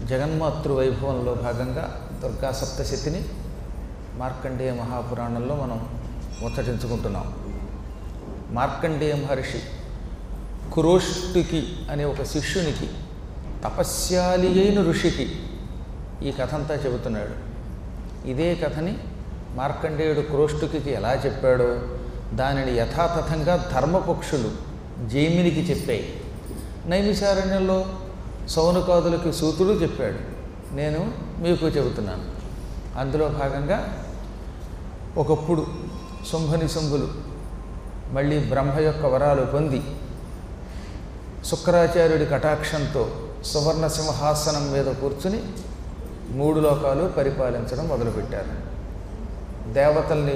జగన్మాతృ వైభవంలో భాగంగా దుర్గా సప్తశతిని మార్కండేయ మహాపురాణంలో మనం ముచ్చటించుకుంటున్నాం మార్కండేయ మహర్షి కురోష్టుకి అనే ఒక శిష్యునికి తపస్యాలి అయిన ఋషికి ఈ కథ అంతా చెబుతున్నాడు ఇదే కథని మార్కండేయుడు క్రోష్టుకి ఎలా చెప్పాడో దానిని యథాతథంగా ధర్మపక్షులు జైమినికి చెప్పాయి నైమిషారణ్యంలో సౌనకాదులకి సూతుడు చెప్పాడు నేను మీకు చెబుతున్నాను అందులో భాగంగా ఒకప్పుడు శుంభని శుంభులు మళ్ళీ బ్రహ్మ యొక్క వరాలు పొంది శుక్రాచార్యుడి కటాక్షంతో సువర్ణ సింహాసనం మీద కూర్చుని మూడు లోకాలు పరిపాలించడం మొదలుపెట్టారు దేవతల్ని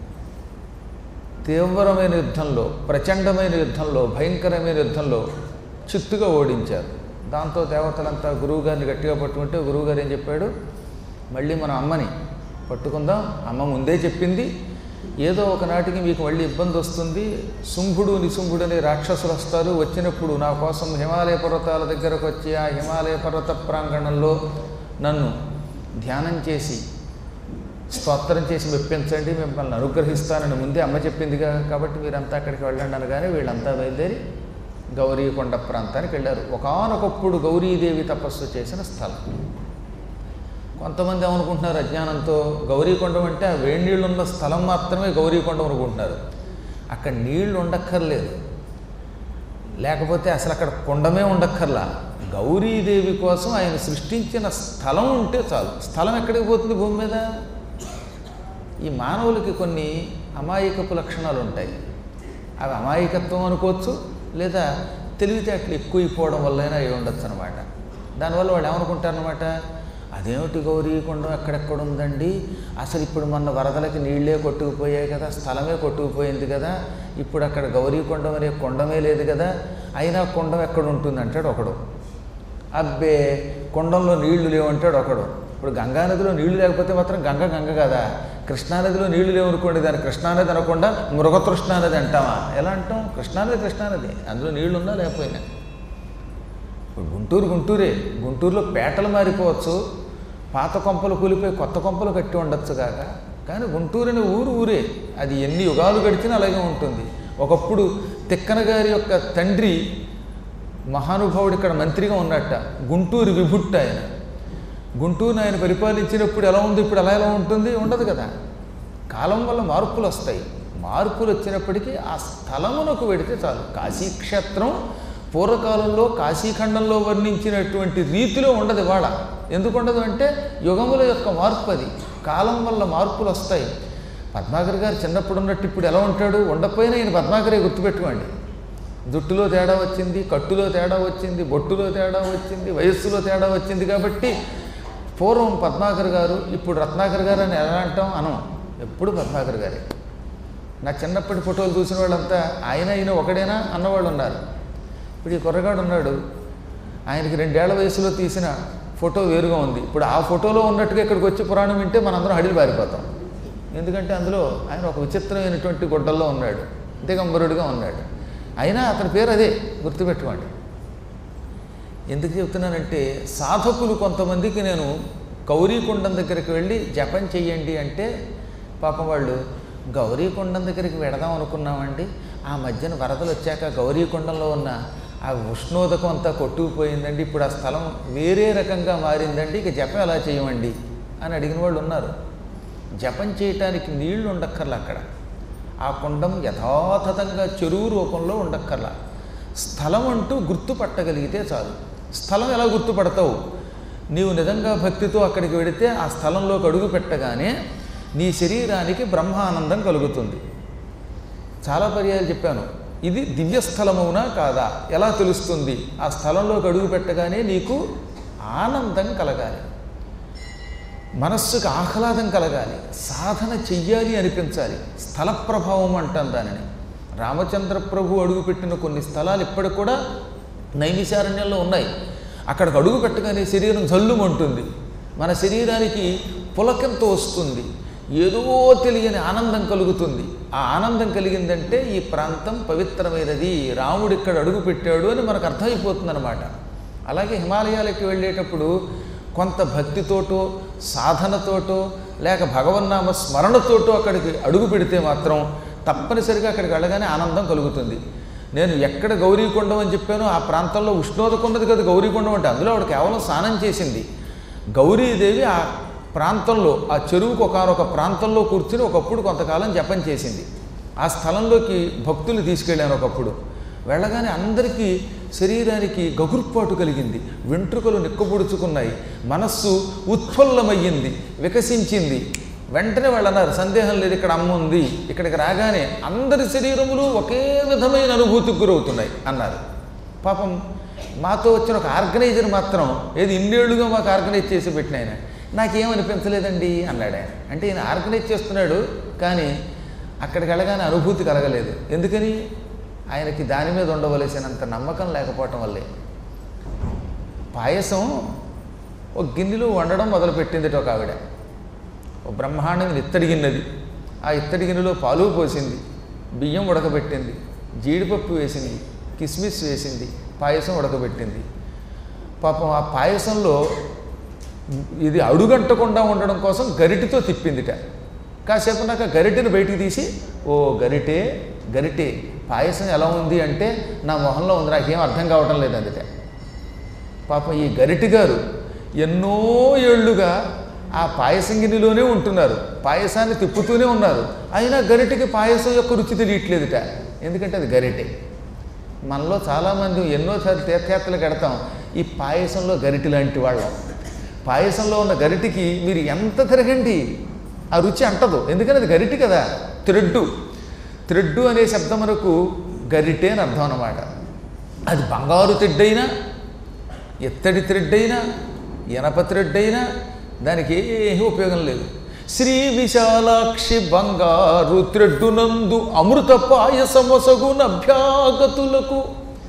తీవ్రమైన యుద్ధంలో ప్రచండమైన యుద్ధంలో భయంకరమైన యుద్ధంలో చిత్తుగా ఓడించారు దాంతో దేవతలంతా గురువుగారిని గట్టిగా పట్టుకుంటే గురువుగారు ఏం చెప్పాడు మళ్ళీ మన అమ్మని పట్టుకుందాం అమ్మ ముందే చెప్పింది ఏదో ఒకనాటికి మీకు మళ్ళీ ఇబ్బంది వస్తుంది శుంభుడు నిశుంభుడు అనే రాక్షసులు వస్తారు వచ్చినప్పుడు నా కోసం హిమాలయ పర్వతాల దగ్గరకు వచ్చి ఆ హిమాలయ పర్వత ప్రాంగణంలో నన్ను ధ్యానం చేసి స్తోత్రం చేసి మెప్పించండి మిమ్మల్ని అనుగ్రహిస్తానని ముందే అమ్మ చెప్పిందిగా కాబట్టి మీరంతా అక్కడికి వెళ్ళండి అనగానే వీళ్ళంతా బయలుదేరి గౌరీకొండ ప్రాంతానికి వెళ్ళారు ఒకనొకప్పుడు గౌరీదేవి తపస్సు చేసిన స్థలం కొంతమంది ఏమనుకుంటున్నారు అజ్ఞానంతో గౌరీకొండం అంటే ఆ వేడి నీళ్ళు ఉన్న స్థలం మాత్రమే గౌరీకొండం అనుకుంటున్నారు అక్కడ నీళ్లు ఉండక్కర్లేదు లేకపోతే అసలు అక్కడ కొండమే ఉండక్కర్లా గౌరీదేవి కోసం ఆయన సృష్టించిన స్థలం ఉంటే చాలు స్థలం ఎక్కడికి పోతుంది భూమి మీద ఈ మానవులకి కొన్ని అమాయకపు లక్షణాలు ఉంటాయి అవి అమాయకత్వం అనుకోవచ్చు లేదా తెలివితేటలు ఎక్కువైపోవడం వల్లైనా అయి ఉండొచ్చు అనమాట దానివల్ల వాళ్ళు ఏమనుకుంటారనమాట అదేమిటి గౌరీకొండం ఎక్కడెక్కడ ఉందండి అసలు ఇప్పుడు మొన్న వరదలకి నీళ్ళే కొట్టుకుపోయాయి కదా స్థలమే కొట్టుకుపోయింది కదా ఇప్పుడు అక్కడ గౌరీకొండం అనే కొండమే లేదు కదా అయినా కొండం ఎక్కడ ఉంటుంది అంటాడు ఒకడు అబ్బే కొండంలో నీళ్లు లేవంటాడు ఒకడు ఇప్పుడు గంగానదిలో నీళ్లు లేకపోతే మాత్రం గంగ గంగ కదా కృష్ణానదిలో నీళ్లు లేవనుకోండి దాన్ని కృష్ణానది అనకుండా మృగతృష్ణానది అంటామా ఎలా అంటాం కృష్ణానది కృష్ణానది అందులో నీళ్లు ఉన్నా లేకపోయినా ఇప్పుడు గుంటూరు గుంటూరే గుంటూరులో పేటలు మారిపోవచ్చు పాత కొంపలు కూలిపోయి కొత్త కొంపలు కట్టి ఉండొచ్చు కాక కానీ గుంటూరు అనే ఊరు ఊరే అది ఎన్ని యుగాలు గడిచినా అలాగే ఉంటుంది ఒకప్పుడు తిక్కన గారి యొక్క తండ్రి మహానుభావుడు ఇక్కడ మంత్రిగా ఉన్నట్ట గుంటూరు విభుట్ట ఆయన గుంటూరుని ఆయన పరిపాలించినప్పుడు ఎలా ఉంది ఇప్పుడు ఎలా ఎలా ఉంటుంది ఉండదు కదా కాలం వల్ల మార్పులు వస్తాయి మార్పులు వచ్చినప్పటికీ ఆ స్థలమునకు వెడితే చాలు కాశీక్షేత్రం పూర్వకాలంలో కాశీఖండంలో వర్ణించినటువంటి రీతిలో ఉండదు ఇవాళ ఎందుకు ఉండదు అంటే యుగముల యొక్క మార్పు అది కాలం వల్ల మార్పులు వస్తాయి పద్మాకర్ గారు చిన్నప్పుడు ఉన్నట్టు ఇప్పుడు ఎలా ఉంటాడు ఉండకపోయినా ఈయన పద్మాకరే గుర్తుపెట్టుకోండి జుట్టులో తేడా వచ్చింది కట్టులో తేడా వచ్చింది బొట్టులో తేడా వచ్చింది వయస్సులో తేడా వచ్చింది కాబట్టి పూర్వం పద్మాకర్ గారు ఇప్పుడు రత్నాకర్ గారు అని ఎలా అంటాం అనం ఎప్పుడు పద్మాకర్ గారే నా చిన్నప్పటి ఫోటోలు చూసిన వాళ్ళంతా ఆయన అయిన ఒకడేనా అన్నవాళ్ళు ఉన్నారు ఇప్పుడు ఈ కుర్రగాడు ఉన్నాడు ఆయనకి రెండేళ్ల వయసులో తీసిన ఫోటో వేరుగా ఉంది ఇప్పుడు ఆ ఫోటోలో ఉన్నట్టుగా ఇక్కడికి వచ్చి పురాణం వింటే మనందరం హడిలు పారిపోతాం ఎందుకంటే అందులో ఆయన ఒక విచిత్రమైనటువంటి గుడ్డల్లో ఉన్నాడు దిగంబరుడిగా ఉన్నాడు అయినా అతని పేరు అదే గుర్తుపెట్టుకోండి ఎందుకు చెప్తున్నానంటే సాధకులు కొంతమందికి నేను గౌరీకుండం దగ్గరికి వెళ్ళి జపం చెయ్యండి అంటే పాపం వాళ్ళు గౌరీకుండం దగ్గరికి వెడదాం అనుకున్నామండి ఆ మధ్యన వరదలు వచ్చాక గౌరీకుండంలో ఉన్న ఆ ఉష్ణోదకం అంతా కొట్టుకుపోయిందండి ఇప్పుడు ఆ స్థలం వేరే రకంగా మారిందండి ఇక జపం ఎలా చేయమండి అని అడిగిన వాళ్ళు ఉన్నారు జపం చేయటానికి నీళ్లు ఉండక్కర్లా అక్కడ ఆ కుండం యథాతథంగా చెరువు రూపంలో ఉండక్కర్లా స్థలం అంటూ గుర్తుపట్టగలిగితే చాలు స్థలం ఎలా గుర్తుపడతావు నీవు నిజంగా భక్తితో అక్కడికి వెడితే ఆ స్థలంలోకి అడుగు పెట్టగానే నీ శరీరానికి బ్రహ్మానందం కలుగుతుంది చాలా పర్యాలు చెప్పాను ఇది దివ్యస్థలమవునా కాదా ఎలా తెలుస్తుంది ఆ స్థలంలోకి అడుగు పెట్టగానే నీకు ఆనందం కలగాలి మనస్సుకు ఆహ్లాదం కలగాలి సాధన చెయ్యాలి అనిపించాలి స్థల ప్రభావం అంటాం దానిని రామచంద్ర ప్రభు అడుగుపెట్టిన కొన్ని స్థలాలు ఇప్పటికి కూడా నైమిశారణ్యంలో ఉన్నాయి అక్కడికి అడుగు పెట్టగానే శరీరం జల్లుమంటుంది మన శరీరానికి పులకంతో వస్తుంది ఏదో తెలియని ఆనందం కలుగుతుంది ఆ ఆనందం కలిగిందంటే ఈ ప్రాంతం పవిత్రమైనది రాముడు ఇక్కడ అడుగు పెట్టాడు అని మనకు అర్థమైపోతుంది అనమాట అలాగే హిమాలయాలకి వెళ్ళేటప్పుడు కొంత భక్తితోటో సాధనతోటో లేక భగవన్నామ స్మరణతోటో అక్కడికి అడుగు పెడితే మాత్రం తప్పనిసరిగా అక్కడికి వెళ్ళగానే ఆనందం కలుగుతుంది నేను ఎక్కడ గౌరీకొండం అని చెప్పానో ఆ ప్రాంతంలో ఉష్ణోదకం ఉన్నది కదా గౌరీకొండం అంటే అందులో ఆవిడ కేవలం స్నానం చేసింది గౌరీదేవి ఆ ప్రాంతంలో ఆ చెరువుకు ఒకనొక ప్రాంతంలో కూర్చుని ఒకప్పుడు కొంతకాలం జపం చేసింది ఆ స్థలంలోకి భక్తులు తీసుకెళ్ళాను ఒకప్పుడు వెళ్ళగానే అందరికీ శరీరానికి గగుర్పాటు కలిగింది వెంట్రుకలు నిక్కబొడుచుకున్నాయి మనస్సు ఉత్ఫుల్లమయ్యింది వికసించింది వెంటనే వాళ్ళు అన్నారు సందేహం లేదు ఇక్కడ అమ్మ ఉంది ఇక్కడికి రాగానే అందరి శరీరములు ఒకే విధమైన అనుభూతికి గురవుతున్నాయి అన్నారు పాపం మాతో వచ్చిన ఒక ఆర్గనైజర్ మాత్రం ఏది ఇన్నేళ్లుగా మాకు ఆర్గనైజ్ చేసి పెట్టిన ఆయన నాకేమనిపించలేదండి అన్నాడు ఆయన అంటే ఈయన ఆర్గనైజ్ చేస్తున్నాడు కానీ అక్కడికి వెళ్ళగానే అనుభూతి కలగలేదు ఎందుకని ఆయనకి దాని మీద ఉండవలసినంత నమ్మకం లేకపోవటం వల్లే పాయసం ఒక గిన్నెలో వండడం మొదలుపెట్టింది ఒక ఆవిడ ఒక బ్రహ్మాండమైన ఇత్తడి గిన్నెది ఆ ఇత్తడి గిన్నెలో పాలు పోసింది బియ్యం ఉడకబెట్టింది జీడిపప్పు వేసింది కిస్మిస్ వేసింది పాయసం ఉడకబెట్టింది పాపం ఆ పాయసంలో ఇది అడుగంటకుండా ఉండడం కోసం గరిటితో తిప్పిందిట కాసేపు నాకు ఆ గరిటెని బయటికి తీసి ఓ గరిటే గరిటే పాయసం ఎలా ఉంది అంటే నా మొహంలో ఉంది నాకేం అర్థం కావటం లేదు అందుట పాపం ఈ గరిటి గారు ఎన్నో ఏళ్లుగా ఆ పాయసం గిన్నెలోనే ఉంటున్నారు పాయసాన్ని తిప్పుతూనే ఉన్నారు అయినా గరిటెకి పాయసం యొక్క రుచి తెలియట్లేదుట ఎందుకంటే అది గరిటె మనలో చాలామంది ఎన్నోసార్లు తీర్థయాత్రలకు కడతాం ఈ పాయసంలో గరిటె లాంటి వాళ్ళం పాయసంలో ఉన్న గరిటికి మీరు ఎంత తిరగండి ఆ రుచి అంటదు ఎందుకని అది గరిటి కదా త్రెడ్డు త్రెడ్డు అనే శబ్దం మనకు గరిటె అని అర్థం అన్నమాట అది బంగారు త్రెడ్డైనా ఎత్తడి త్రెడ్డైనా ఇనప త్రెడ్డైనా దానికి ఏమీ ఉపయోగం లేదు శ్రీ విశాలాక్షి బంగారు త్రెడ్డునందు అమృత పాయసమొసగున అభ్యాగతులకు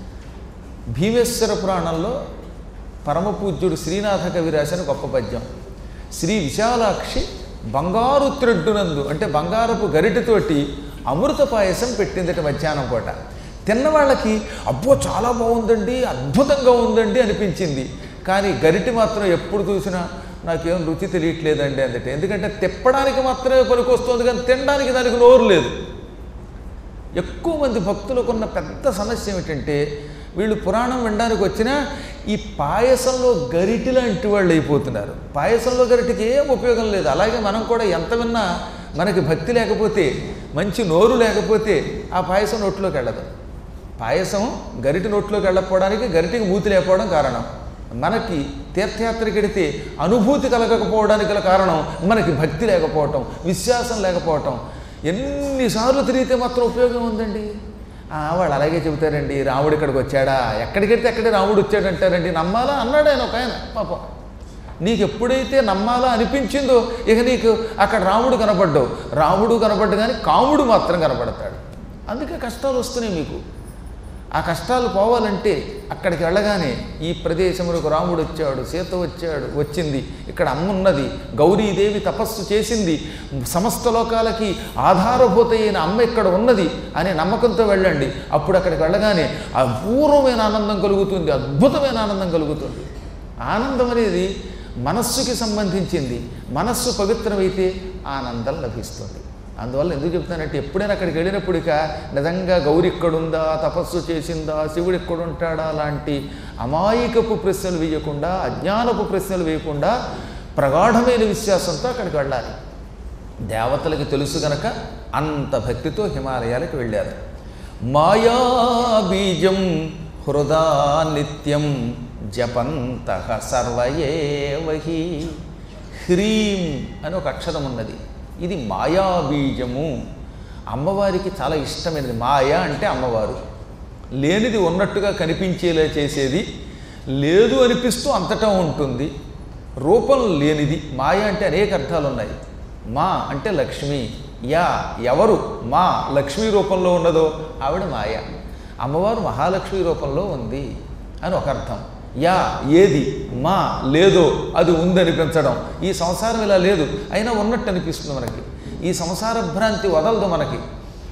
భీమేశ్వర పురాణంలో పరమపూజ్యుడు శ్రీనాథ కవి రాసిన గొప్ప పద్యం శ్రీ విశాలాక్షి బంగారు త్రెడ్డునందు అంటే బంగారపు గరిటెతోటి అమృత పాయసం పెట్టిందట మధ్యాహ్నం పూట తిన్న వాళ్ళకి అబ్బో చాలా బాగుందండి అద్భుతంగా ఉందండి అనిపించింది కానీ గరిటె మాత్రం ఎప్పుడు చూసినా నాకేం రుచి తెలియట్లేదండి అందట ఎందుకంటే తిప్పడానికి మాత్రమే పనికొస్తుంది కానీ తినడానికి దానికి నోరు లేదు ఎక్కువ మంది భక్తులకున్న పెద్ద సమస్య ఏమిటంటే వీళ్ళు పురాణం వినడానికి వచ్చినా ఈ పాయసంలో గరిటి లాంటి వాళ్ళు అయిపోతున్నారు పాయసంలో గరిటికి ఏం ఉపయోగం లేదు అలాగే మనం కూడా ఎంత విన్నా మనకి భక్తి లేకపోతే మంచి నోరు లేకపోతే ఆ పాయసం నోట్లోకి వెళ్ళదు పాయసం గరిటి నోట్లోకి వెళ్ళకపోవడానికి గరిటికి మూతి లేకపోవడం కారణం మనకి తీర్థయాత్రకి వెడితే అనుభూతి కలగకపోవడానికి గల కారణం మనకి భక్తి లేకపోవటం విశ్వాసం లేకపోవటం ఎన్నిసార్లు తిరిగితే మాత్రం ఉపయోగం ఉందండి ఆ, వాళ్ళు అలాగే చెబుతారండి రాముడు ఇక్కడికి వచ్చాడా ఎక్కడికి వెళ్తే అక్కడే రాముడు వచ్చాడంటారండి నమ్మాలా అన్నాడు ఆయన ఒక ఆయన పాపం నీకు ఎప్పుడైతే నమ్మాలా అనిపించిందో ఇక నీకు అక్కడ రాముడు కనపడ్డావు రాముడు కనపడ్డు కానీ కాముడు మాత్రం కనపడతాడు అందుకే కష్టాలు వస్తున్నాయి మీకు ఆ కష్టాలు పోవాలంటే అక్కడికి వెళ్ళగానే ఈ ప్రదేశములకు రాముడు వచ్చాడు సీత వచ్చాడు వచ్చింది ఇక్కడ అమ్మ ఉన్నది గౌరీదేవి తపస్సు చేసింది సమస్త లోకాలకి ఆధారభూత అయిన అమ్మ ఇక్కడ ఉన్నది అనే నమ్మకంతో వెళ్ళండి అప్పుడు అక్కడికి వెళ్ళగానే అపూర్వమైన ఆనందం కలుగుతుంది అద్భుతమైన ఆనందం కలుగుతుంది ఆనందం అనేది మనస్సుకి సంబంధించింది మనస్సు పవిత్రమైతే ఆనందం లభిస్తుంది అందువల్ల ఎందుకు చెప్తానంటే ఎప్పుడైనా అక్కడికి వెళ్ళినప్పుడు ఇక నిజంగా గౌరి ఇక్కడుందా తపస్సు చేసిందా శివుడు ఎక్కడుంటాడా లాంటి అమాయకపు ప్రశ్నలు వేయకుండా అజ్ఞానపు ప్రశ్నలు వేయకుండా ప్రగాఢమైన విశ్వాసంతో అక్కడికి వెళ్ళాలి దేవతలకి తెలుసు గనక అంత భక్తితో హిమాలయాలకు వెళ్ళారు మాయా బీజం హృదా నిత్యం జపంత సర్వయేవహి హ్రీం అని ఒక అక్షరం ఉన్నది ఇది మాయా బీజము అమ్మవారికి చాలా ఇష్టమైనది మాయ అంటే అమ్మవారు లేనిది ఉన్నట్టుగా కనిపించేలా చేసేది లేదు అనిపిస్తూ అంతటా ఉంటుంది రూపం లేనిది మాయ అంటే అనేక అర్థాలు ఉన్నాయి మా అంటే లక్ష్మి యా ఎవరు మా లక్ష్మీ రూపంలో ఉన్నదో ఆవిడ మాయ అమ్మవారు మహాలక్ష్మి రూపంలో ఉంది అని ఒక అర్థం యా ఏది మా లేదో అది ఉందనిపించడం ఈ సంసారం ఇలా లేదు అయినా ఉన్నట్టు అనిపిస్తుంది మనకి ఈ సంసార భ్రాంతి వదలదు మనకి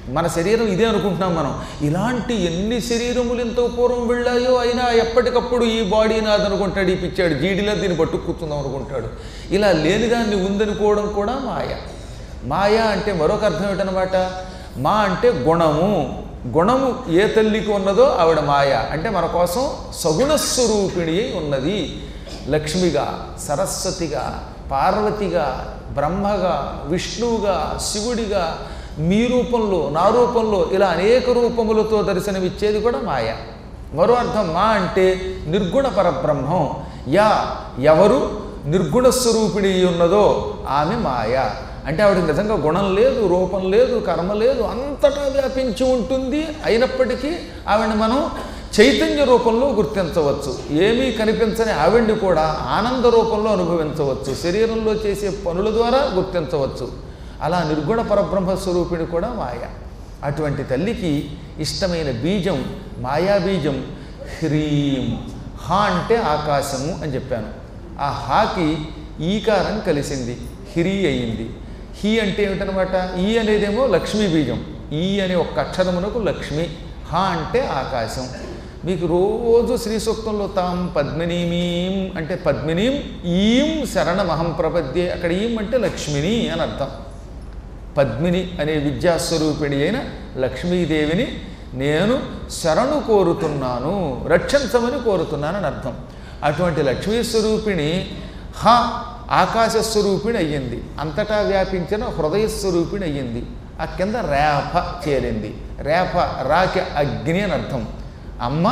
మన శరీరం ఇదే అనుకుంటున్నాం మనం ఇలాంటి ఎన్ని శరీరములు ఎంతో పూర్వం వెళ్ళాయో అయినా ఎప్పటికప్పుడు ఈ బాడీ నాది అనుకుంటాడు ఈ పిచ్చాడు జీడిలో దీన్ని పట్టు కూర్చుందాం అనుకుంటాడు ఇలా లేనిదాన్ని ఉందనుకోవడం కూడా మాయ మాయ అంటే మరొక అర్థం ఏంటనమాట మా అంటే గుణము గుణము ఏ తల్లికి ఉన్నదో ఆవిడ మాయ అంటే మన కోసం సగుణ స్వరూపిణి అయి ఉన్నది లక్ష్మిగా సరస్వతిగా పార్వతిగా బ్రహ్మగా విష్ణువుగా శివుడిగా మీ రూపంలో నా రూపంలో ఇలా అనేక రూపములతో దర్శనమిచ్చేది కూడా మాయ మరో అర్థం మా అంటే నిర్గుణ పరబ్రహ్మం యా ఎవరు నిర్గుణ స్వరూపిణి ఉన్నదో ఆమె మాయ అంటే ఆవిడకి నిజంగా గుణం లేదు రూపం లేదు కర్మ లేదు అంతటా వ్యాపించి ఉంటుంది అయినప్పటికీ ఆవిడని మనం చైతన్య రూపంలో గుర్తించవచ్చు ఏమీ కనిపించని ఆవిడ్ని కూడా ఆనంద రూపంలో అనుభవించవచ్చు శరీరంలో చేసే పనుల ద్వారా గుర్తించవచ్చు అలా నిర్గుణ పరబ్రహ్మ స్వరూపిణి కూడా మాయ అటువంటి తల్లికి ఇష్టమైన బీజం మాయా బీజం హ్రీం హా అంటే ఆకాశము అని చెప్పాను ఆ హాకి ఈకారం కలిసింది హిరి అయింది హీ అంటే ఏమిటనమాట ఈ అనేదేమో లక్ష్మీ బీజం ఈ అనే ఒక్క అక్షరమునకు లక్ష్మి హా అంటే ఆకాశం మీకు రోజు శ్రీ సూక్తంలో తాం పద్మినీమీం అంటే పద్మినీం ఈం శరణమహం ప్రపద్యే అక్కడ ఈం అంటే లక్ష్మిని అని అర్థం పద్మిని అనే విద్యాస్వరూపిణి అయిన లక్ష్మీదేవిని నేను శరణు కోరుతున్నాను రక్షించమని కోరుతున్నానని అర్థం అటువంటి లక్ష్మీ స్వరూపిణి హ ఆకాశ స్వరూపిణి అయ్యింది అంతటా వ్యాపించిన హృదయ స్వరూపిణి అయ్యింది ఆ కింద రేఫ చేరింది రేఫ రాకి అగ్ని అని అర్థం అమ్మ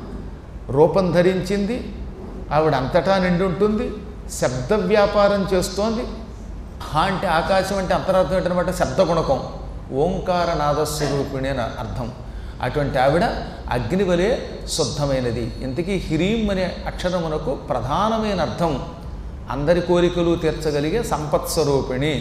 రూపం ధరించింది ఆవిడ అంతటా నిండి ఉంటుంది శబ్ద వ్యాపారం చేస్తోంది హా అంటే ఆకాశం అంటే అంతరార్థం ఏంటనమాట శబ్ద గుణకం ఓంకార నాదస్వరూపిణి అని అర్థం అటువంటి ఆవిడ అగ్ని వలె శుద్ధమైనది ఇంతకీ హిరీం అనే అక్షరమునకు ప్రధానమైన అర్థం అందరి కోరికలు తీర్చగలిగే సంపత్స్వరూపిణి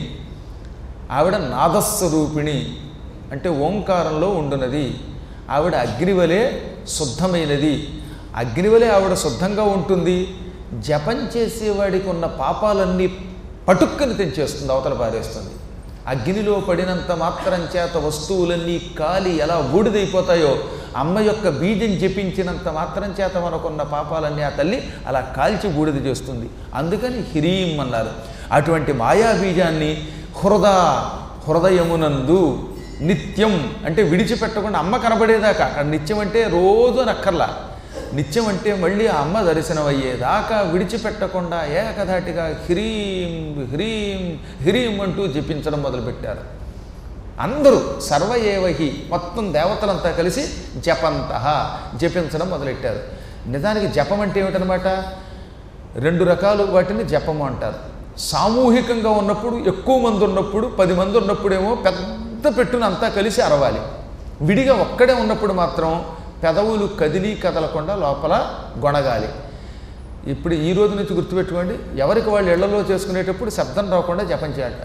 ఆవిడ నాదస్వరూపిణి అంటే ఓంకారంలో ఉండునది ఆవిడ అగ్నివలే శుద్ధమైనది అగ్నివలే ఆవిడ శుద్ధంగా ఉంటుంది జపం చేసేవాడికి ఉన్న పాపాలన్నీ పటుక్కని తెంచేస్తుంది అవతల పారేస్తుంది అగ్నిలో పడినంత మాత్రం చేత వస్తువులన్నీ కాలి ఎలా బూడిదైపోతాయో అమ్మ యొక్క బీజం జపించినంత మాత్రం చేత మనకున్న పాపాలన్నీ ఆ తల్లి అలా కాల్చి బూడిద చేస్తుంది అందుకని హిరీం అన్నారు అటువంటి మాయా బీజాన్ని హృద హృదయమునందు నిత్యం అంటే విడిచిపెట్టకుండా అమ్మ కనబడేదాకా అక్కడ నిత్యం అంటే రోజు అని అక్కర్లా నిత్యం అంటే మళ్ళీ ఆ అమ్మ దర్శనం అయ్యేదాకా విడిచిపెట్టకుండా ఏకధాటిగా హ్రీం హ్రీం హ్రీం అంటూ జపించడం మొదలుపెట్టారు అందరూ సర్వ ఏవహి మొత్తం దేవతలంతా కలిసి జపంత జపించడం మొదలెట్టారు నిజానికి జపం అంటే ఏమిటనమాట రెండు రకాలు వాటిని జపము అంటారు సామూహికంగా ఉన్నప్పుడు ఎక్కువ మంది ఉన్నప్పుడు పది మంది ఉన్నప్పుడేమో పెద్ద పెట్టున అంతా కలిసి అరవాలి విడిగా ఒక్కడే ఉన్నప్పుడు మాత్రం పెదవులు కదిలి కదలకుండా లోపల గొణగాలి ఇప్పుడు ఈ రోజు నుంచి గుర్తుపెట్టుకోండి ఎవరికి వాళ్ళు ఇళ్లలో చేసుకునేటప్పుడు శబ్దం రాకుండా జపం చేయాలి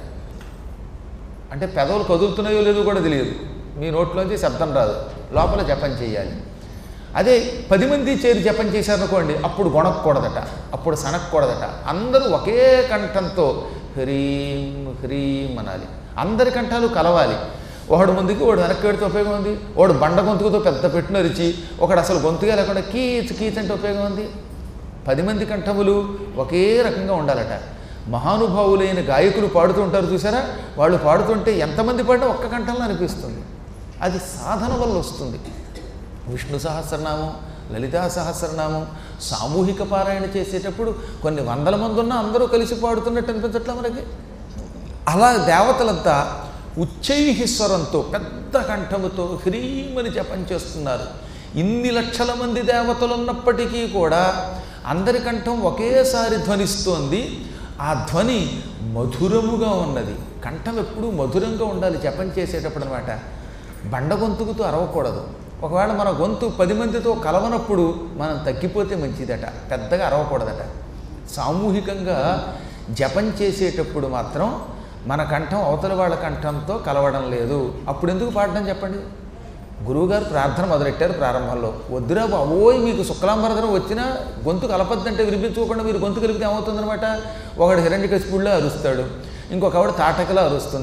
అంటే పెదవులు కదులుతున్నాయో లేదో కూడా తెలియదు మీ నోట్లోంచి శబ్దం రాదు లోపల జపం చేయాలి అదే పది మంది చేరి జపం చేశారనుకోండి అప్పుడు గొణక్కూడదట అప్పుడు సనక్కూడదట అందరూ ఒకే కంఠంతో హ్రీం హ్రీం అనాలి అందరి కంఠాలు కలవాలి ఒకడు ముందుకి వాడు వెనక్కి పెడితే ఉపయోగం ఉంది వాడు బండ గొంతుకుతో పెద్ద పెట్టున రిచి ఒకడు అసలు గొంతుగా లేకుండా కీచ్ కీచ్ అంటే ఉపయోగం ఉంది పది మంది కంఠములు ఒకే రకంగా ఉండాలట మహానుభావులైన గాయకులు పాడుతూ ఉంటారు చూసారా వాళ్ళు పాడుతుంటే ఎంతమంది పాడినా ఒక్క కంఠంలో అనిపిస్తుంది అది సాధన వల్ల వస్తుంది విష్ణు సహస్రనామం లలితా సహస్రనామం సామూహిక పారాయణ చేసేటప్పుడు కొన్ని వందల మంది ఉన్నా అందరూ కలిసి పాడుతున్నట్టు అనిపించట్లా మనకి అలా దేవతలంతా ఉచ్చైహిస్వరంతో పెద్ద కంఠముతో హ్రీమని జపం చేస్తున్నారు ఇన్ని లక్షల మంది దేవతలు ఉన్నప్పటికీ కూడా అందరి కంఠం ఒకేసారి ధ్వనిస్తోంది ఆ ధ్వని మధురముగా ఉన్నది కంఠం ఎప్పుడూ మధురంగా ఉండాలి జపం చేసేటప్పుడు అనమాట బండ గొంతుకుతో అరవకూడదు ఒకవేళ మన గొంతు పది మందితో కలవనప్పుడు మనం తగ్గిపోతే మంచిదట పెద్దగా అరవకూడదట సామూహికంగా జపం చేసేటప్పుడు మాత్రం మన కంఠం అవతల వాళ్ళ కంఠంతో కలవడం లేదు అప్పుడు ఎందుకు పాడడం చెప్పండి గురువుగారు ప్రార్థన మొదలెట్టారు ప్రారంభంలో వద్దురా బాబోయ్ మీకు శుక్లాంబరధనం వచ్చినా గొంతు కలపద్దంటే వినిపించుకోకుండా మీరు గొంతు కలిపితే ఏమవుతుందనమాట ఒకడు హిరణ్యకశిపుడిలో అరుస్తాడు ఇంకొక ఆవిడ తాటకలో అరుస్తుంది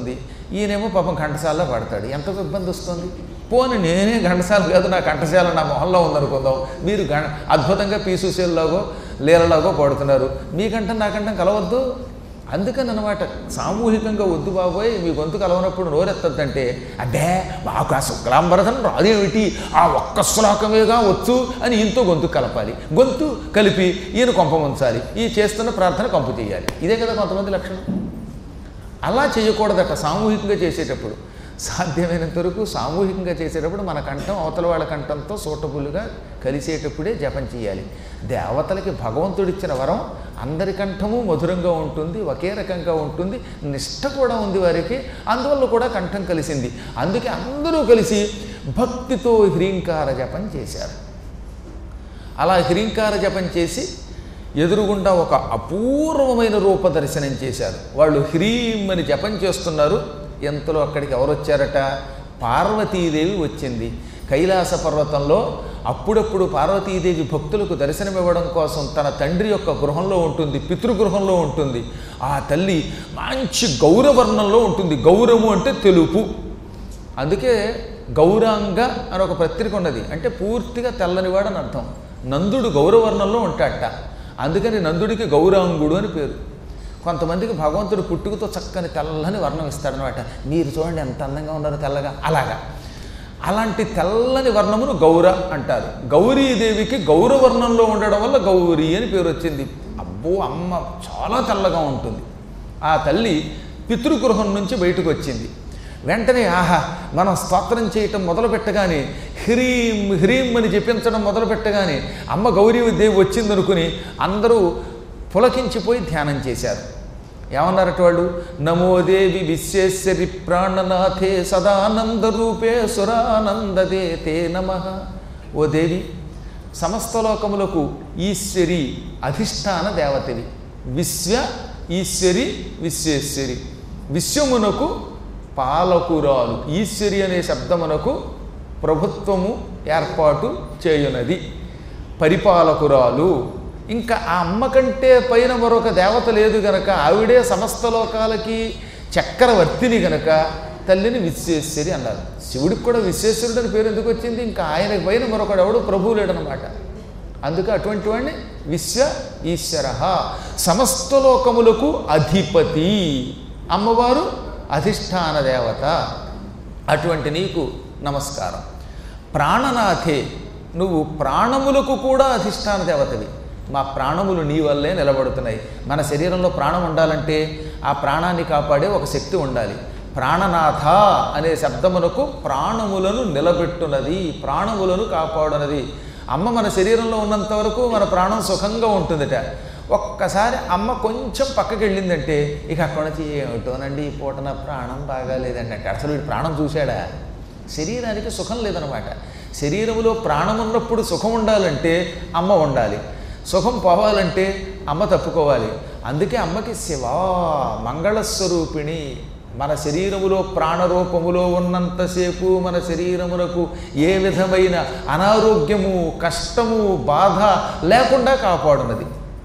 ఈయనేమో పాపం ఘంటసాలలో పాడతాడు ఎంత ఇబ్బంది వస్తుంది పోని నేనే ఘంటసాల కాదు నా ఘంటసాల నా మొహంలో ఉందనుకుందాం మీరు గణ అద్భుతంగా పీసుసేల్లాగో లీలలాగో పాడుతున్నారు మీకంటే నాకంటే కలవద్దు అందుకని అనమాట సామూహికంగా వద్దు బాబోయ్ మీ గొంతు కలవనప్పుడు నోరెత్తద్దంటే అబ్బే మాకు ఆ శుక్లాంబరధం రాదేమిటి ఆ ఒక్క శ్లోకమేగా వచ్చు అని ఈయనతో గొంతు కలపాలి గొంతు కలిపి ఈయన కొంప ఉంచాలి ఈ చేస్తున్న ప్రార్థన కంపు చేయాలి ఇదే కదా కొంతమంది లక్షణం అలా చేయకూడదట సామూహికంగా చేసేటప్పుడు సాధ్యమైనంత వరకు సామూహికంగా చేసేటప్పుడు మన కంఠం అవతల వాళ్ళ కంఠంతో సూటబుల్గా కలిసేటప్పుడే జపం చేయాలి దేవతలకి భగవంతుడిచ్చిన వరం అందరి కంఠము మధురంగా ఉంటుంది ఒకే రకంగా ఉంటుంది నిష్ట కూడా ఉంది వారికి అందువల్ల కూడా కంఠం కలిసింది అందుకే అందరూ కలిసి భక్తితో హ్రీంకార జపం చేశారు అలా హ్రీంకార జపం చేసి ఎదురుగుండా ఒక అపూర్వమైన రూప దర్శనం చేశారు వాళ్ళు హ్రీం అని జపం చేస్తున్నారు ఎంతలో అక్కడికి ఎవరు వచ్చారట పార్వతీదేవి వచ్చింది కైలాస పర్వతంలో అప్పుడప్పుడు పార్వతీదేవి భక్తులకు దర్శనమివ్వడం కోసం తన తండ్రి యొక్క గృహంలో ఉంటుంది పితృగృహంలో ఉంటుంది ఆ తల్లి మంచి గౌరవర్ణంలో ఉంటుంది గౌరము అంటే తెలుపు అందుకే గౌరాంగ అని ఒక పత్రిక ఉన్నది అంటే పూర్తిగా తెల్లనివాడని అర్థం నందుడు గౌరవర్ణంలో ఉంటాడట అందుకని నందుడికి గౌరాంగుడు అని పేరు కొంతమందికి భగవంతుడు పుట్టుకతో చక్కని తెల్లని వర్ణం ఇస్తాడనమాట మీరు చూడండి ఎంత అందంగా ఉన్నారో తెల్లగా అలాగా అలాంటి తెల్లని వర్ణమును గౌర అంటారు గౌరీదేవికి గౌరవర్ణంలో ఉండడం వల్ల గౌరీ అని పేరు వచ్చింది అబ్బో అమ్మ చాలా తెల్లగా ఉంటుంది ఆ తల్లి పితృగృహం నుంచి బయటకు వచ్చింది వెంటనే ఆహా మనం స్తోత్రం చేయటం మొదలు పెట్టగానే హ్రీం హ్రీం అని జపించడం మొదలు పెట్టగానే అమ్మ గౌరీదేవి వచ్చిందనుకుని అందరూ పులకించిపోయి ధ్యానం చేశారు ఏమన్నారట వాళ్ళు నమోదేవి విశ్వేశ్వరి ప్రాణనాథే సదానంద రూపే సురానందదే తే నమ ఓ దేవి సమస్త లోకములకు ఈశ్వరి అధిష్టాన దేవతవి విశ్వ ఈశ్వరి విశ్వేశ్వరి విశ్వమునకు పాలకురాలు ఈశ్వరి అనే శబ్దమునకు ప్రభుత్వము ఏర్పాటు చేయునది పరిపాలకురాలు ఇంకా ఆ అమ్మ కంటే పైన మరొక దేవత లేదు గనక ఆవిడే సమస్త లోకాలకి చక్రవర్తిని గనక తల్లిని విశ్వేశ్వరి అన్నారు శివుడికి కూడా విశ్వేశ్వరుడు అని పేరు ఎందుకు వచ్చింది ఇంకా ఆయనకి పైన మరొకడు ఎవడు ప్రభువు లేడనమాట అందుకే అటువంటి వాడిని విశ్వ ఈశ్వర సమస్త లోకములకు అధిపతి అమ్మవారు అధిష్టాన దేవత అటువంటి నీకు నమస్కారం ప్రాణనాథే నువ్వు ప్రాణములకు కూడా అధిష్టాన దేవతవి మా ప్రాణములు నీ వల్లే నిలబడుతున్నాయి మన శరీరంలో ప్రాణం ఉండాలంటే ఆ ప్రాణాన్ని కాపాడే ఒక శక్తి ఉండాలి ప్రాణనాథ అనే శబ్దమునకు ప్రాణములను నిలబెట్టున్నది ప్రాణములను కాపాడునది అమ్మ మన శరీరంలో ఉన్నంత వరకు మన ప్రాణం సుఖంగా ఉంటుందట ఒక్కసారి అమ్మ కొంచెం పక్కకి వెళ్ళిందంటే ఇక అక్కడ నుంచి ఏమిటోనండి ఈ పూట నా ప్రాణం బాగాలేదండి అంటే అసలు వీడు ప్రాణం చూశాడా శరీరానికి సుఖం లేదనమాట శరీరంలో ప్రాణం ఉన్నప్పుడు సుఖం ఉండాలంటే అమ్మ ఉండాలి సుఖం పోవాలంటే అమ్మ తప్పుకోవాలి అందుకే అమ్మకి శివా మంగళస్వరూపిణి మన శరీరములో ప్రాణరూపములో ఉన్నంతసేపు మన శరీరమునకు ఏ విధమైన అనారోగ్యము కష్టము బాధ లేకుండా కాపాడునది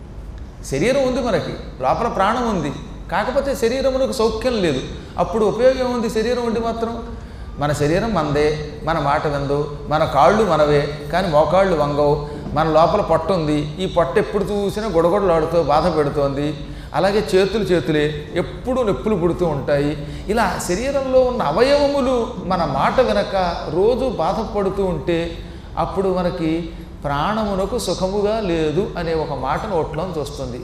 శరీరం ఉంది మనకి లోపల ప్రాణం ఉంది కాకపోతే శరీరమునకు సౌఖ్యం లేదు అప్పుడు ఉపయోగం ఉంది శరీరం ఉండి మాత్రం మన శరీరం మనదే మన మాట విందు మన కాళ్ళు మనవే కానీ మోకాళ్ళు వంగవు మన లోపల పొట్ట ఉంది ఈ పొట్ట ఎప్పుడు చూసినా గొడగొడలాడుతూ బాధ పెడుతోంది అలాగే చేతులు చేతులే ఎప్పుడూ నొప్పులు పుడుతూ ఉంటాయి ఇలా శరీరంలో ఉన్న అవయవములు మన మాట వినక రోజు బాధపడుతూ ఉంటే అప్పుడు మనకి ప్రాణమునకు సుఖముగా లేదు అనే ఒక మాట నోట్లోంచి వస్తుంది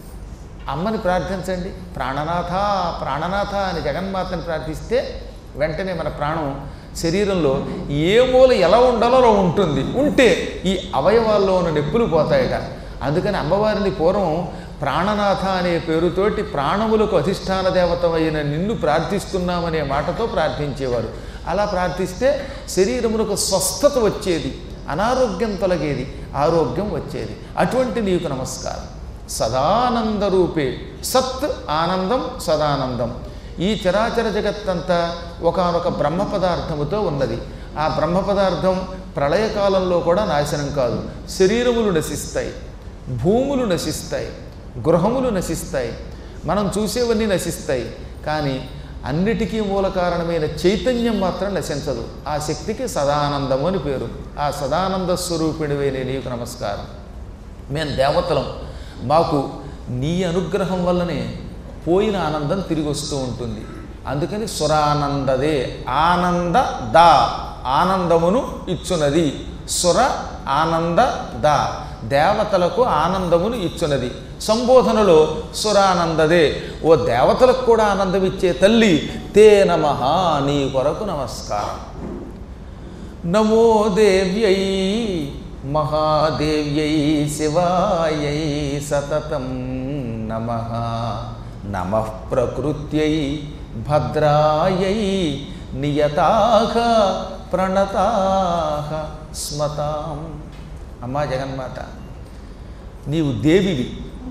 అమ్మని ప్రార్థించండి ప్రాణనాథ ప్రాణనాథ అని జగన్మాతని ప్రార్థిస్తే వెంటనే మన ప్రాణం శరీరంలో ఏ మూల ఎలా ఉండాలో అలా ఉంటుంది ఉంటే ఈ అవయవాల్లో ఉన్న నొప్పులు పోతాయట అందుకని అమ్మవారిని పూర్వం ప్రాణనాథ అనే పేరుతోటి ప్రాణములకు అధిష్టాన దేవతమైన నిన్ను ప్రార్థిస్తున్నామనే మాటతో ప్రార్థించేవారు అలా ప్రార్థిస్తే శరీరమునకు స్వస్థత వచ్చేది అనారోగ్యం తొలగేది ఆరోగ్యం వచ్చేది అటువంటి నీకు నమస్కారం సదానంద రూపే సత్ ఆనందం సదానందం ఈ చరాచర జగత్తంతా ఒకనొక బ్రహ్మ పదార్థముతో ఉన్నది ఆ బ్రహ్మ పదార్థం ప్రళయకాలంలో కూడా నాశనం కాదు శరీరములు నశిస్తాయి భూములు నశిస్తాయి గృహములు నశిస్తాయి మనం చూసేవన్నీ నశిస్తాయి కానీ అన్నిటికీ మూల కారణమైన చైతన్యం మాత్రం నశించదు ఆ శక్తికి సదానందము అని పేరు ఆ సదానంద స్వరూపిణివైన నీకు నమస్కారం మేము దేవతలం మాకు నీ అనుగ్రహం వల్లనే పోయిన ఆనందం తిరిగి వస్తూ ఉంటుంది అందుకని సురానందదే ఆనంద దా ఆనందమును ఇచ్చునది సుర ఆనంద దా దేవతలకు ఆనందమును ఇచ్చునది సంబోధనలో సురానందదే ఓ దేవతలకు కూడా ఆనందం ఇచ్చే తల్లి తే నమ నీ కొరకు నమస్కారం నమో దేవ్యై మహాదేవ్యై శివాయై సతతం నమ నమ ప్రకృత్యై భద్రాయై నియతాహ ప్రణతాహ స్మతాం అమ్మా జగన్మాత నీవు దేవివి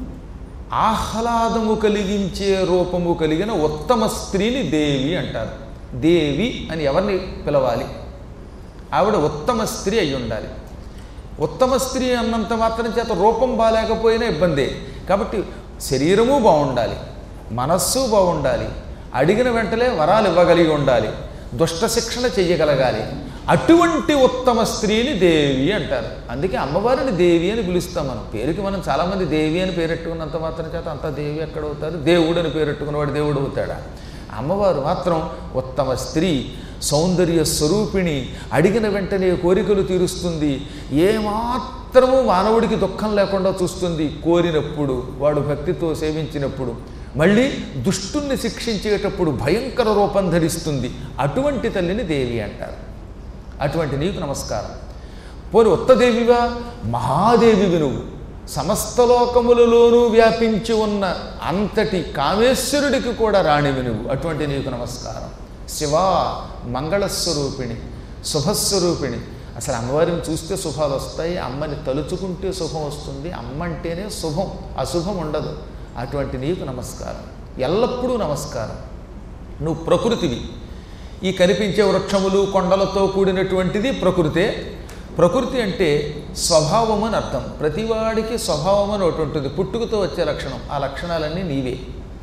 ఆహ్లాదము కలిగించే రూపము కలిగిన ఉత్తమ స్త్రీని దేవి అంటారు దేవి అని ఎవరిని పిలవాలి ఆవిడ ఉత్తమ స్త్రీ అయి ఉండాలి ఉత్తమ స్త్రీ అన్నంత మాత్రం చేత రూపం బాగాలేకపోయినా ఇబ్బందే కాబట్టి శరీరము బాగుండాలి మనస్సు బాగుండాలి అడిగిన వెంటనే వరాలు ఇవ్వగలిగి ఉండాలి దుష్ట శిక్షణ చెయ్యగలగాలి అటువంటి ఉత్తమ స్త్రీని దేవి అంటారు అందుకే అమ్మవారిని దేవి అని పిలుస్తాం మనం పేరుకి మనం చాలామంది దేవి అని పేరెట్టుకున్నంత మాత్రం చేత అంత దేవి ఎక్కడ అవుతారు దేవుడు అని పేరెట్టుకున్నవాడు దేవుడు అవుతాడా అమ్మవారు మాత్రం ఉత్తమ స్త్రీ సౌందర్య స్వరూపిణి అడిగిన వెంటనే కోరికలు తీరుస్తుంది ఏమాత్రము మానవుడికి దుఃఖం లేకుండా చూస్తుంది కోరినప్పుడు వాడు భక్తితో సేవించినప్పుడు మళ్ళీ దుష్టుణ్ణి శిక్షించేటప్పుడు భయంకర రూపం ధరిస్తుంది అటువంటి తల్లిని దేవి అంటారు అటువంటి నీకు నమస్కారం పోని ఉత్తదేవివా మహాదేవివి నువ్వు సమస్త లోకములలోనూ వ్యాపించి ఉన్న అంతటి కామేశ్వరుడికి కూడా రాణివి నువ్వు అటువంటి నీకు నమస్కారం శివ మంగళస్వరూపిణి శుభస్వరూపిణి అసలు అమ్మవారిని చూస్తే శుభాలు వస్తాయి అమ్మని తలుచుకుంటే శుభం వస్తుంది అమ్మ అంటేనే శుభం అశుభం ఉండదు అటువంటి నీకు నమస్కారం ఎల్లప్పుడూ నమస్కారం నువ్వు ప్రకృతివి ఈ కనిపించే వృక్షములు కొండలతో కూడినటువంటిది ప్రకృతే ప్రకృతి అంటే స్వభావం అని అర్థం ప్రతివాడికి స్వభావం అని ఒకటి ఉంటుంది పుట్టుకతో వచ్చే లక్షణం ఆ లక్షణాలన్నీ నీవే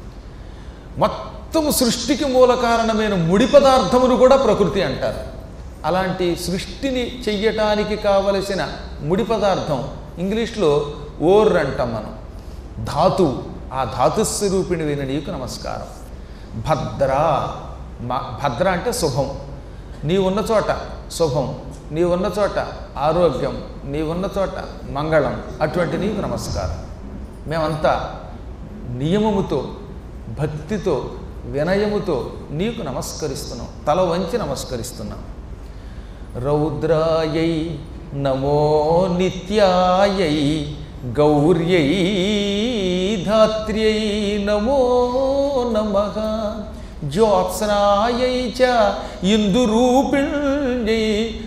మొత్తం సృష్టికి మూల కారణమైన ముడి పదార్థమును కూడా ప్రకృతి అంటారు అలాంటి సృష్టిని చెయ్యటానికి కావలసిన ముడి పదార్థం ఇంగ్లీష్లో ఓర్ అంటాం మనం ధాతు ఆ ధాతుస్వరూపిణి విన నీకు నమస్కారం భద్ర మ- భద్ర అంటే శుభం నీ ఉన్న చోట శుభం నీ ఉన్న చోట ఆరోగ్యం నీ ఉన్న చోట మంగళం అటువంటి నీకు నమస్కారం మేమంతా నియమముతో భక్తితో వినయముతో నీకు నమస్కరిస్తున్నాం తల వంచి నమస్కరిస్తున్నాం రౌద్రాయై నమో నిత్యాయై గౌర్యై ధాత్ర్యై నమో నమ జ్యోత్స్నాయై చ ఇందురూపిణ్యై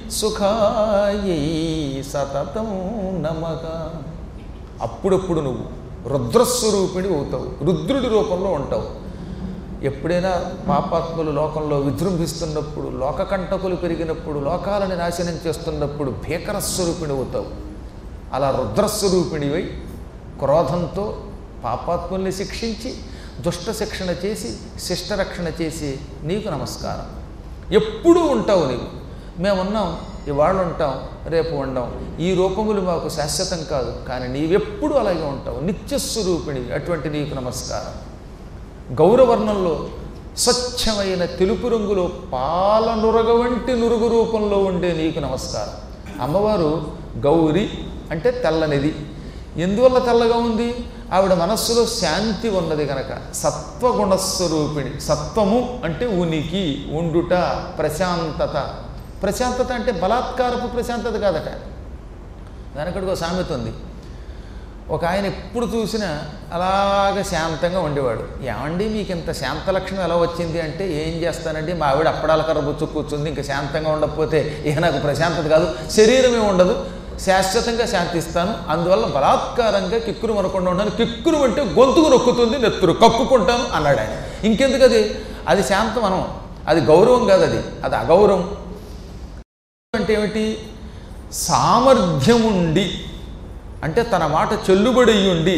సుఖాయై సతతం నమః అప్పుడప్పుడు నువ్వు రుద్రస్వరూపిణి అవుతావు రుద్రుడి రూపంలో ఉంటావు ఎప్పుడైనా పాపాత్ములు లోకంలో విజృంభిస్తున్నప్పుడు లోకకంటకులు పెరిగినప్పుడు లోకాలను నాశనం చేస్తున్నప్పుడు భీకర స్వరూపిణి అవుతావు అలా రుద్రస్వరూపిణివై క్రోధంతో పాపాత్ముల్ని శిక్షించి దుష్ట శిక్షణ చేసి శిష్టరక్షణ చేసి నీకు నమస్కారం ఎప్పుడూ ఉంటావు నీవు మేమున్నాం ఇవాళ ఉంటాం రేపు ఉండం ఈ రూపములు మాకు శాశ్వతం కాదు కానీ నీవెప్పుడు అలాగే ఉంటావు నిత్యస్వరూపిణివి అటువంటి నీకు నమస్కారం గౌరవర్ణంలో స్వచ్ఛమైన తెలుపు రంగులో పాల నురగ వంటి నురుగు రూపంలో ఉండే నీకు నమస్కారం అమ్మవారు గౌరి అంటే తెల్లనిది ఎందువల్ల తెల్లగా ఉంది ఆవిడ మనస్సులో శాంతి ఉన్నది కనుక సత్వగుణస్వరూపిణి సత్వము అంటే ఉనికి ఉండుట ప్రశాంతత ప్రశాంతత అంటే బలాత్కారపు ప్రశాంతత కాదట వెనకడికి ఒక సామెత ఉంది ఒక ఆయన ఎప్పుడు చూసినా అలాగ శాంతంగా ఉండేవాడు ఏమండి మీకు ఇంత శాంత లక్షణం ఎలా వచ్చింది అంటే ఏం చేస్తానండి మా ఆవిడ అప్పడాల కర్ర బుచ్చు కూర్చుంది ఇంకా శాంతంగా ఉండకపోతే ఇక నాకు ప్రశాంతత కాదు శరీరమే ఉండదు శాశ్వతంగా శాంతిస్తాను అందువల్ల బలాత్కారంగా కిక్కురు మనకుండా ఉంటాను కిక్కురు అంటే గొంతుకు నొక్కుతుంది నెత్తురు కక్కుకుంటాను అన్నాడు ఆయన ఇంకెందుకు అది అది శాంతం మనం అది గౌరవం కాదు అది అది అగౌరవం అంటే ఏమిటి సామర్థ్యం ఉండి అంటే తన మాట చెల్లుబడి ఉండి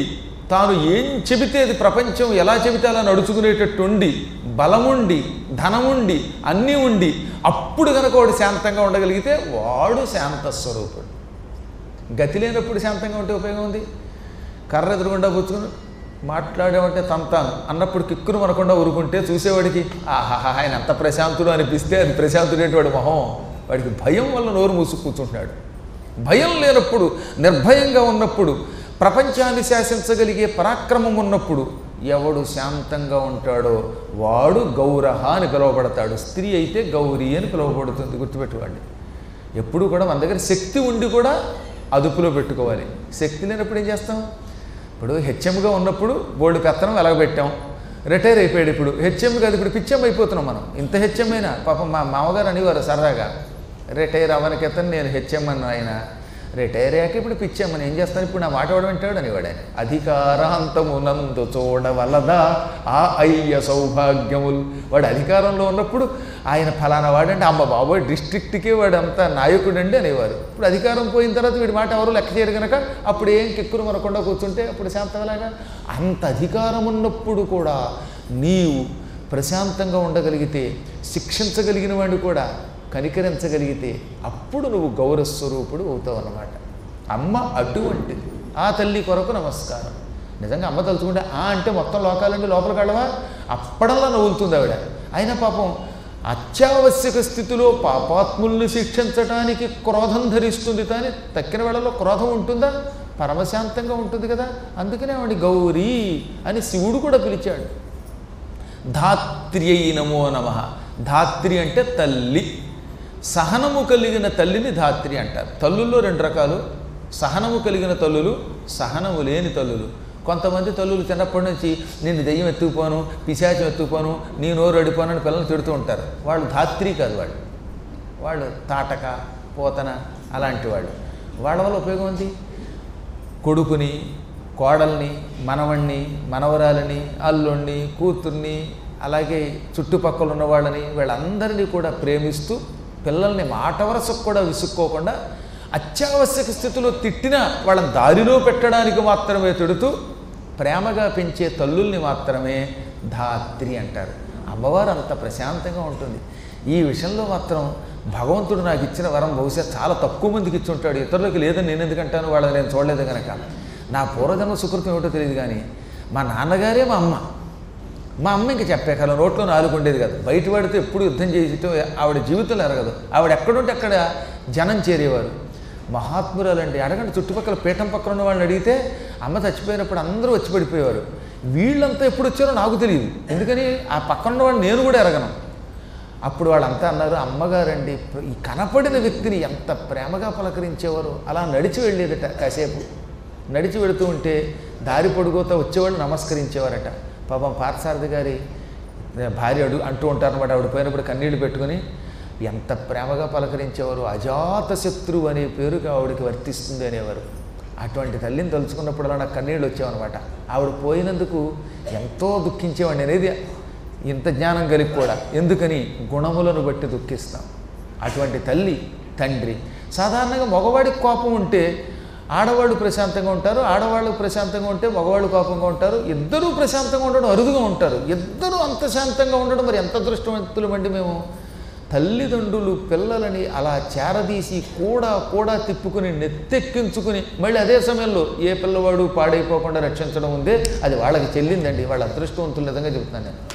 తాను ఏం చెబితే అది ప్రపంచం ఎలా చెబితే అలా నడుచుకునేటట్టు ఉండి బలముండి ధనముండి అన్నీ ఉండి అప్పుడు కనుక వాడు శాంతంగా ఉండగలిగితే వాడు శాంత స్వరూపుడు గతి లేనప్పుడు శాంతంగా ఉంటే ఉపయోగం ఉంది కర్ర ఎదురుగుండా పుచ్చుకుని మాట్లాడామంటే తంతాను అన్నప్పుడు కిక్కును మనకుండా ఊరుకుంటే చూసేవాడికి ఆహాహా ఆయన ఎంత ప్రశాంతుడు అనిపిస్తే అది ప్రశాంతుడేటి వాడి మొహం వాడికి భయం వల్ల నోరు మూసు కూర్చుంటున్నాడు భయం లేనప్పుడు నిర్భయంగా ఉన్నప్పుడు ప్రపంచాన్ని శాసించగలిగే పరాక్రమం ఉన్నప్పుడు ఎవడు శాంతంగా ఉంటాడో వాడు గౌరహ అని పిలువబడతాడు స్త్రీ అయితే గౌరీ అని పిలువబడుతుంది గుర్తుపెట్టుకోండి ఎప్పుడు కూడా మన దగ్గర శక్తి ఉండి కూడా అదుపులో పెట్టుకోవాలి శక్తి లేనప్పుడు ఏం చేస్తాం ఇప్పుడు హెచ్ఎంగా ఉన్నప్పుడు బోర్డు పెత్తనం వెలగబెట్టాం రిటైర్ అయిపోయాడు ఇప్పుడు హెచ్ఎం కాదు ఇప్పుడు పిచ్చెం అయిపోతున్నాం మనం ఇంత హెచ్ఎం అయినా పాపం మా మామగారు అనేవారు సరదాగా రిటైర్ అవ్వనికెతను నేను హెచ్ఎం అన్న ఆయన రిటైర్ అయ్యాక ఇప్పుడు పిచ్చామని ఏం చేస్తాను ఇప్పుడు నా మాట వాడు వింటాడు అనేవాడు ఆయన అధికారాంతమునందు చూడవలదా ఆ అయ్య సౌభాగ్యములు వాడు అధికారంలో ఉన్నప్పుడు ఆయన ఫలానా వాడంటే అమ్మ బాబోయ్ డిస్ట్రిక్ట్కే వాడు అంతా నాయకుడండి అనేవారు ఇప్పుడు అధికారం పోయిన తర్వాత వీడి మాట ఎవరు లెక్క చేయరు కనుక అప్పుడు ఏం కిక్కురు మనకుండా కూర్చుంటే అప్పుడు శాంతంలాగా అంత అధికారం ఉన్నప్పుడు కూడా నీవు ప్రశాంతంగా ఉండగలిగితే శిక్షించగలిగిన వాడిని కూడా కనికరించగలిగితే అప్పుడు నువ్వు గౌరవస్వరూపుడు అవుతావు అన్నమాట అమ్మ అటువంటిది ఆ తల్లి కొరకు నమస్కారం నిజంగా అమ్మ తలుచుకుంటే ఆ అంటే మొత్తం లోకాలండి లోపలికి వెళ్ళవా అప్పడంలా నవ్వులుతుంది ఆవిడ అయినా పాపం అత్యావశ్యక స్థితిలో పాపాత్ముల్ని శిక్షించడానికి క్రోధం ధరిస్తుంది కానీ తక్కిన వేళలో క్రోధం ఉంటుందా పరమశాంతంగా ఉంటుంది కదా అందుకనే ఆవిడ గౌరీ అని శివుడు కూడా పిలిచాడు ధాత్ర్యై నమో నమ ధాత్రి అంటే తల్లి సహనము కలిగిన తల్లిని ధాత్రి అంటారు తల్లుల్లో రెండు రకాలు సహనము కలిగిన తల్లులు సహనము లేని తల్లులు కొంతమంది తల్లులు చిన్నప్పటి నుంచి నేను దెయ్యం ఎత్తుకుపోను పిశాచం ఎత్తుకుపోను నీ నోరు అడిపోను అని పిల్లలు తిడుతూ ఉంటారు వాళ్ళు ధాత్రి కాదు వాళ్ళు వాళ్ళు తాటక పోతన అలాంటి వాళ్ళు వాళ్ళ వల్ల ఉపయోగం ఉంది కొడుకుని కోడల్ని మనవణ్ణి మనవరాలని అల్లుణ్ణి కూతుర్ని అలాగే చుట్టుపక్కల ఉన్న వాళ్ళని వీళ్ళందరినీ కూడా ప్రేమిస్తూ పిల్లల్ని మాట వరసకు కూడా విసుక్కోకుండా అత్యావశ్యక స్థితిలో తిట్టినా వాళ్ళని దారిలో పెట్టడానికి మాత్రమే తిడుతూ ప్రేమగా పెంచే తల్లుల్ని మాత్రమే ధాత్రి అంటారు అమ్మవారు అంత ప్రశాంతంగా ఉంటుంది ఈ విషయంలో మాత్రం భగవంతుడు నాకు ఇచ్చిన వరం బహుశా చాలా తక్కువ మందికి ఇచ్చి ఉంటాడు ఇతరులకు లేదని నేను ఎందుకంటాను వాళ్ళని నేను చూడలేదు కనుక నా పూర్వజన్మ సుకృతం ఏమిటో తెలియదు కానీ మా నాన్నగారే మా అమ్మ మా అమ్మ ఇంక చెప్పే కాలం నోట్లో నాలుగు ఉండేది కాదు బయట వాడితో ఎప్పుడు యుద్ధం చేయటం ఆవిడ జీవితంలో ఎరగదు ఆవిడ ఎక్కడుంటే అక్కడ జనం చేరేవారు మహాత్మురాలండి అడగండి చుట్టుపక్కల పీఠం పక్కన ఉన్న వాళ్ళని అడిగితే అమ్మ చచ్చిపోయినప్పుడు అందరూ వచ్చి పడిపోయేవారు వీళ్ళంతా ఎప్పుడు వచ్చారో నాకు తెలియదు ఎందుకని ఆ పక్కన ఉన్న వాళ్ళు నేను కూడా ఎరగను అప్పుడు వాళ్ళంతా అన్నారు అమ్మగారండి ఈ కనపడిన వ్యక్తిని ఎంత ప్రేమగా పలకరించేవారు అలా నడిచి వెళ్ళేదట కాసేపు నడిచి వెళుతూ ఉంటే దారి పొడుగుతా వచ్చేవాళ్ళు నమస్కరించేవారట పాపం పార్థసారథి గారి భార్య అడు అంటూ ఉంటారన్నమాట ఆవిడ పోయినప్పుడు కన్నీళ్లు పెట్టుకుని ఎంత ప్రేమగా పలకరించేవారు అజాత శత్రువు అనే పేరుకి ఆవిడకి వర్తిస్తుంది అనేవారు అటువంటి తల్లిని తలుచుకున్నప్పుడు నాకు కన్నీళ్ళు వచ్చావన్నమాట ఆవిడ పోయినందుకు ఎంతో దుఃఖించేవాడిని అనేది ఇంత జ్ఞానం కలిగి కూడా ఎందుకని గుణములను బట్టి దుఃఖిస్తాం అటువంటి తల్లి తండ్రి సాధారణంగా మగవాడికి కోపం ఉంటే ఆడవాళ్ళు ప్రశాంతంగా ఉంటారు ఆడవాళ్ళు ప్రశాంతంగా ఉంటే మగవాళ్ళు కోపంగా ఉంటారు ఇద్దరూ ప్రశాంతంగా ఉండడం అరుదుగా ఉంటారు ఇద్దరూ అంత శాంతంగా ఉండడం మరి ఎంత అదృష్టవంతులమండి మేము తల్లిదండ్రులు పిల్లలని అలా చేరదీసి కూడా కూడా తిప్పుకుని నెత్తెక్కించుకుని మళ్ళీ అదే సమయంలో ఏ పిల్లవాడు పాడైపోకుండా రక్షించడం ఉందే అది వాళ్ళకి చెల్లిందండి వాళ్ళ అదృష్టవంతులు నిజంగా చెబుతున్నాను నేను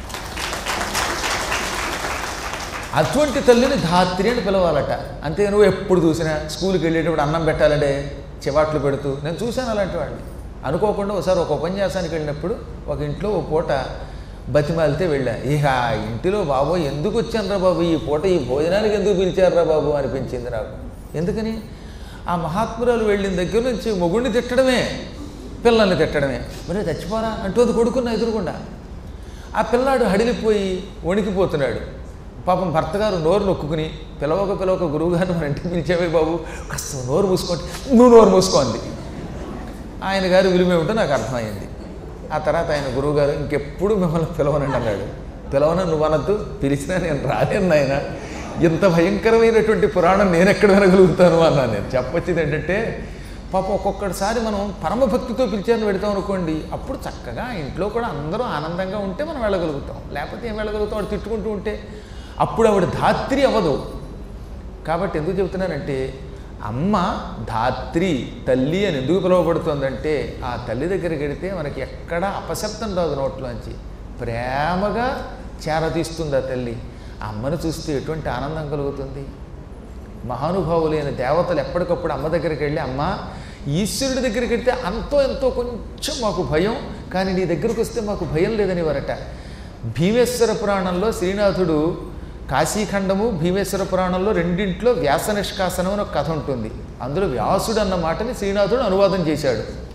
అటువంటి తల్లిని ధాత్రి అని పిలవాలట అంతే నువ్వు ఎప్పుడు చూసినా స్కూల్కి వెళ్ళేటప్పుడు అన్నం పెట్టాలంటే చివాట్లు పెడుతూ నేను చూశాను అలాంటి వాడిని అనుకోకుండా ఒకసారి ఒక ఉపన్యాసానికి వెళ్ళినప్పుడు ఒక ఇంట్లో ఒక పూట బతిమాలితే వెళ్ళా ఇక ఆ ఇంటిలో బాబు ఎందుకు వచ్చాను రా బాబు ఈ పూట ఈ భోజనానికి ఎందుకు పిలిచారు బాబు అనిపించింది నాకు ఎందుకని ఆ మహాత్మురాలు వెళ్ళిన దగ్గర నుంచి మొగుడిని తిట్టడమే పిల్లల్ని తిట్టడమే మరి చచ్చిపోరా అంటూ అది కొడుకున్న ఎదురుకుండా ఆ పిల్లాడు హడిలిపోయి వణికిపోతున్నాడు పాపం భర్త గారు నోరు నొక్కుని పిలవక పిలవక గురువుగారు మన ఇంటికి పిలిచేవే బాబు కాస్త నోరు మూసుకోండి నువ్వు నోరు మూసుకోండి ఆయన గారి విలువ ఏమిటో నాకు అర్థమైంది ఆ తర్వాత ఆయన గురువుగారు ఇంకెప్పుడు మిమ్మల్ని పిలవనండి అన్నాడు పిలవన నువ్వు అనద్దు పిలిచినా నేను రాలేను ఆయన ఇంత భయంకరమైనటువంటి పురాణం నేను ఎక్కడ వినగలుగుతాను అన్నాను నేను చెప్పొచ్చేది ఏంటంటే పాపం ఒక్కొక్కసారి మనం పరమభక్తితో పిలిచారని పెడతాం అనుకోండి అప్పుడు చక్కగా ఇంట్లో కూడా అందరూ ఆనందంగా ఉంటే మనం వెళ్ళగలుగుతాం లేకపోతే ఏం వెళ్ళగలుగుతాం వాడు తిట్టుకుంటూ ఉంటే అప్పుడు ఆవిడ ధాత్రి అవ్వదు కాబట్టి ఎందుకు చెబుతున్నానంటే అమ్మ ధాత్రి తల్లి అని ఎందుకు పిలువబడుతుందంటే ఆ తల్లి దగ్గరికి వెడితే మనకి ఎక్కడ అపశబ్దం రాదు నోట్లోంచి ప్రేమగా చేరతీస్తుంది ఆ తల్లి ఆ అమ్మను చూస్తే ఎటువంటి ఆనందం కలుగుతుంది మహానుభావులైన దేవతలు ఎప్పటికప్పుడు అమ్మ దగ్గరికి వెళ్ళి అమ్మ ఈశ్వరుడి దగ్గరికి వెళ్తే అంతో ఎంతో కొంచెం మాకు భయం కానీ నీ దగ్గరకు వస్తే మాకు భయం లేదని వరట భీమేశ్వర పురాణంలో శ్రీనాథుడు కాశీఖండము భీమేశ్వర పురాణంలో రెండింట్లో వ్యాస నిష్కాసనం అని ఒక కథ ఉంటుంది అందులో వ్యాసుడు అన్న మాటని శ్రీనాథుడు అనువాదం చేశాడు